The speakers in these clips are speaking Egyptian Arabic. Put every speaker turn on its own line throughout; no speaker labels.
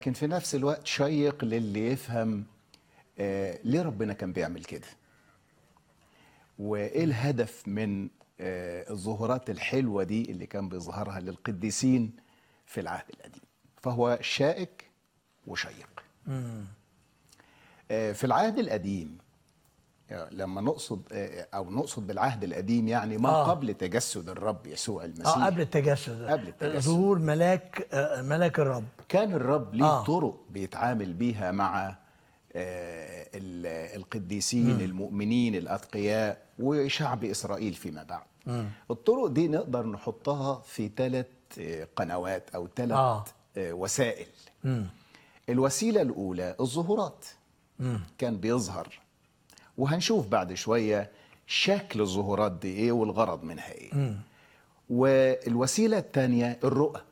لكن في نفس الوقت شيق للي يفهم آه ليه ربنا كان بيعمل كده وايه الهدف من آه الظهورات الحلوه دي اللي كان بيظهرها للقديسين في العهد القديم فهو شائك وشيق آه في العهد القديم يعني لما نقصد آه، او نقصد بالعهد القديم يعني ما
آه.
قبل تجسد الرب يسوع المسيح
اه قبل التجسد
قبل التجسد.
ظهور ملاك آه ملاك الرب
كان الرب ليه
آه.
آه. طرق بيتعامل بيها مع آه، ال- القديسين المؤمنين الأتقياء وشعب إسرائيل فيما بعد الطرق دي نقدر نحطها في ثلاث قنوات أو ثلاث
آه.
آه. وسائل الوسيلة الأولى الظهورات كان بيظهر وهنشوف بعد شوية شكل الظهورات دي إيه والغرض منها إيه والوسيلة الثانية الرؤى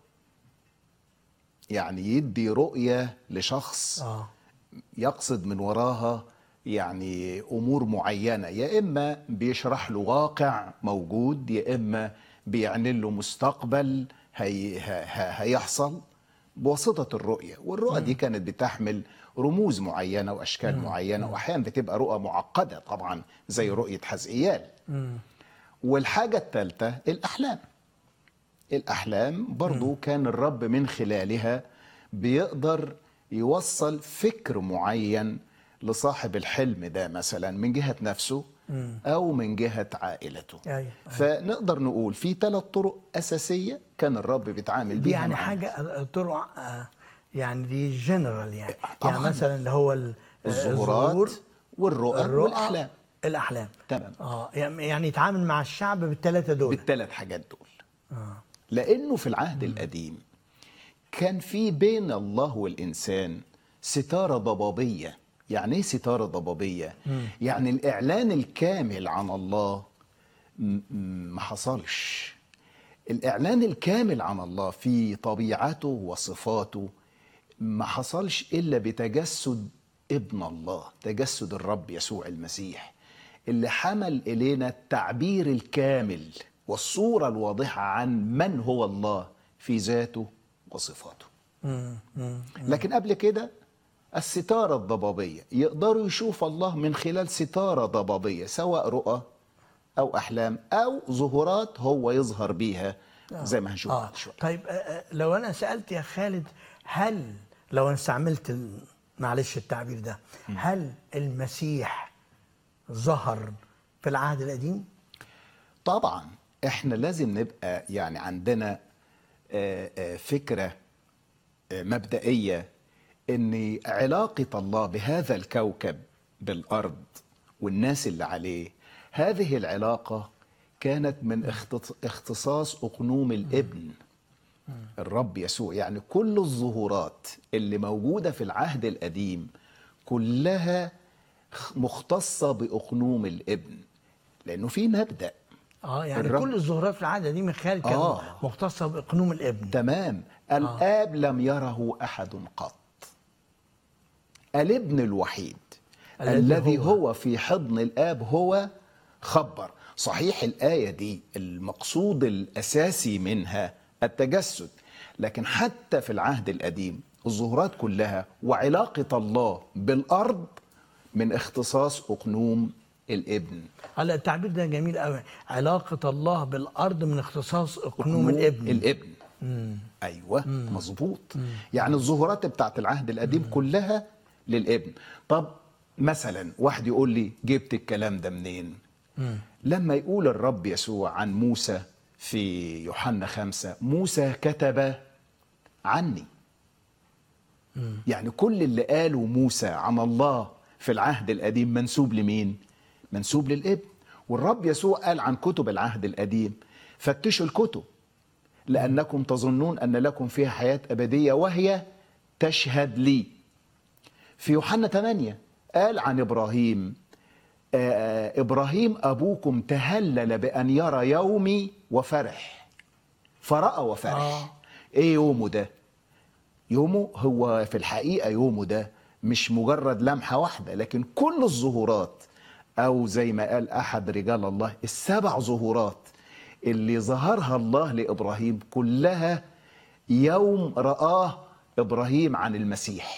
يعني يدي رؤية لشخص
اه
يقصد من وراها يعني امور معينه يا اما بيشرح له واقع موجود يا اما بيعلن له مستقبل هي ه- ه- هيحصل بواسطه الرؤيه والرؤى دي كانت بتحمل رموز معينه واشكال معينه واحيانا بتبقى رؤى معقده طبعا زي رؤيه حزقيال والحاجه الثالثه الاحلام الأحلام برضو كان الرب من خلالها بيقدر يوصل فكر معين لصاحب الحلم ده مثلا من جهة نفسه أو من جهة عائلته
أيوة.
فنقدر نقول في ثلاث طرق أساسية كان الرب بيتعامل
دي
بيها
يعني
مع
حاجه طرق آه يعني دي جنرال يعني
طبعاً.
يعني مثلا اللي هو ال- آه،
الظهورات
الظهور،
والرؤى
الرؤى
والأحلام
الاحلام
تمام.
اه يعني يعني يتعامل مع الشعب بالثلاثه دول
بالثلاث حاجات دول
آه.
لانه في العهد القديم كان في بين الله والانسان ستاره ضبابيه يعني ايه ستاره ضبابيه يعني الاعلان الكامل عن الله م- م- ما حصلش الاعلان الكامل عن الله في طبيعته وصفاته ما حصلش الا بتجسد ابن الله تجسد الرب يسوع المسيح اللي حمل الينا التعبير الكامل والصوره الواضحه عن من هو الله في ذاته وصفاته
مم. مم.
لكن قبل كده الستاره الضبابيه يقدروا يشوف الله من خلال ستاره ضبابيه سواء رؤى او احلام او ظهورات هو يظهر بيها زي ما هنشوف
اه
بعد شويه
طيب آه، آه، لو انا سالت يا خالد هل لو انا استعملت ال- معلش التعبير ده هل المسيح ظهر في العهد القديم؟
طبعا احنا لازم نبقى يعني عندنا آه، آه، فكره آه، مبدئيه ان علاقه الله بهذا الكوكب بالارض والناس اللي عليه هذه العلاقه كانت من اختص- اختصاص اقنوم الابن الرب يسوع يعني كل الظهورات اللي موجوده في العهد القديم كلها مختصه باقنوم الابن لانه في مبدا
اه يعني
الرب-
كل الظهورات في العهد القديم من خالد كانت
آه.
مختصه باقنوم الابن
تمام الآب لم يره أحد قط الابن الوحيد
الذي
الذي
هو.
هو في حضن الآب هو خبر صحيح الآية دي المقصود الأساسي منها التجسد لكن حتى في العهد القديم الظهورات كلها وعلاقة الله بالأرض من اختصاص أقنوم الابن
هلا التعبير ده جميل قوي علاقه الله بالارض من اختصاص اقنوم الابن
الابن ايوه مظبوط يعني الظهورات بتاعت العهد القديم كلها للابن طب مثلا واحد يقول لي جبت الكلام ده منين لما يقول الرب يسوع عن موسى في يوحنا خمسة موسى كتب عني يعني كل اللي قاله موسى عن الله في العهد القديم منسوب لمين؟ منسوب للابن والرب يسوع قال عن كتب العهد القديم فتشوا الكتب لأنكم تظنون أن لكم فيها حياة أبدية وهي تشهد لي في يوحنا 8 قال عن إبراهيم آه إبراهيم أبوكم تهلل بأن يرى يومي وفرح فرأى وفرح
آه.
إيه يومه ده يومه هو في الحقيقة يومه ده مش مجرد لمحة واحدة لكن كل الظهورات أو زي ما قال أحد رجال الله السبع ظهورات اللي ظهرها الله لإبراهيم كلها يوم رآه ابراهيم عن المسيح